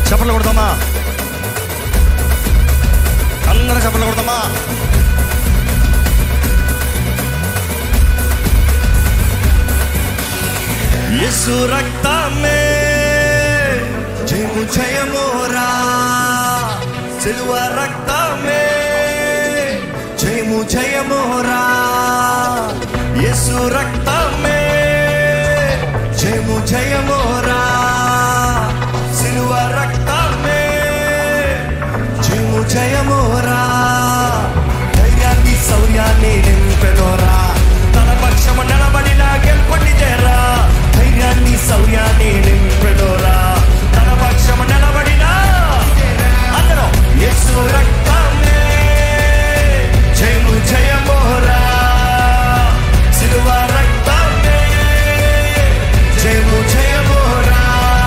చప్పట్లు కొడతామా అందరం చప్పట్లు కొడతామా యేసు రక్తమే జయము జయమోరా సిలువ రక్తమే జయము జయమోరా యేసు రక్తమే జయము జయమోరా సిలువ రక్తమే జయము జయమోరా ధైర్యాన్ని శౌర్యాన్ని నింపెనోరా తన పక్షము నిలబడిన గెలుపటి చేరా ధైర్యాన్ని శౌర్యాన్ని నింపెనోరా తన పక్షము నిలబడిన అందరం యేసు రక్తమే జయము జయమోరా సిలువ రక్తమే జయము జయమోరా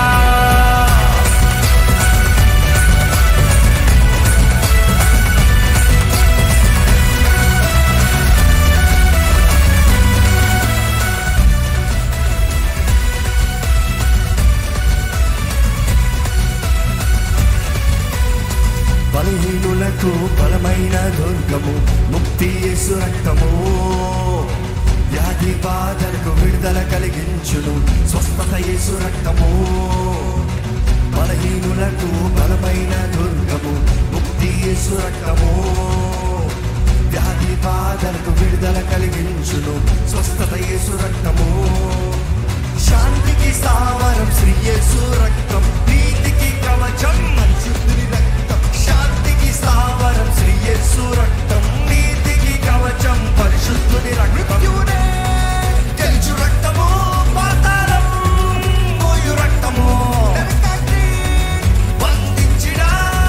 బలహీనులకు బలమైన దుర్గము ముక్తి యేసు రక్తము వ్యాధి బాధలకు విడుదల కలిగించును స్వస్థత యేసు రక్తము బలహీనులకు బలమైన దుర్గము ముక్తి యేసు రక్తము వ్యాధి బాధలకు విడుదల కలిగించును స్వస్థత యేసు రక్తము శాంతికి స్థావరం శ్రీ యేసు రక్తం నీతికి కవచం పరిశుద్ధుని రక్తం శాంతికి స్థావరం శ్రీ యేసు రక్తం నీతికి కవచం పరిశుద్ధుని రక్తం గెలుచు రక్తము పాతాళం మోయు రక్తము వందించిన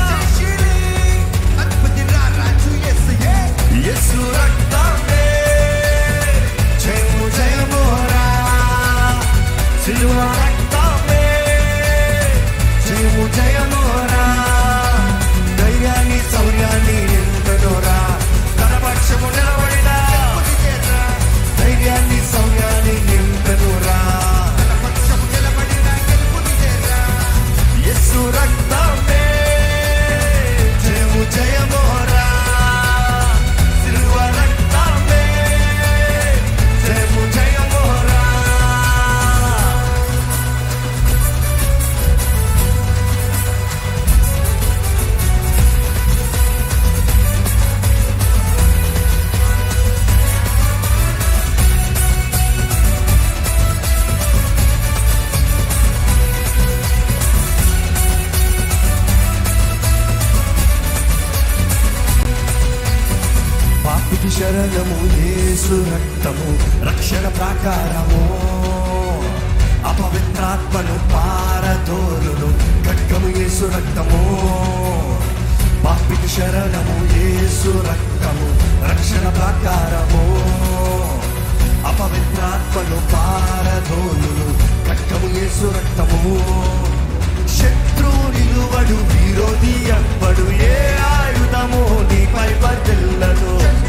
యేసు రక్తమే జయము జయమోరా సిలువ రక్తమే జయము జయమోరా ధైర్యాన్ని శౌర్యాన్ని నింపడోరా తన పక్షము నిలబడిన ధైర్యాన్ని శౌర్యాన్ని నింపడోరా యేసు రక్తమే జయము జయమోరా సిలువ రక్తమే జయము జయమోరా పాపికి శరణము యేసు రక్తము రక్షణ ప్రాకారము అపవిత్రాత్మను పారదోలును ఖడ్గము యేసు రక్తము పాపికి శరణము యేసు రక్తము రక్షణ ప్రాకారము అపవిత్రాత్మను పారదోలును ఖడ్గము యేసు రక్తము శత్రువు నిలువడు విరోధి అవ్వడు ఏ ఆయుధము నీపై వర్దిల్లదు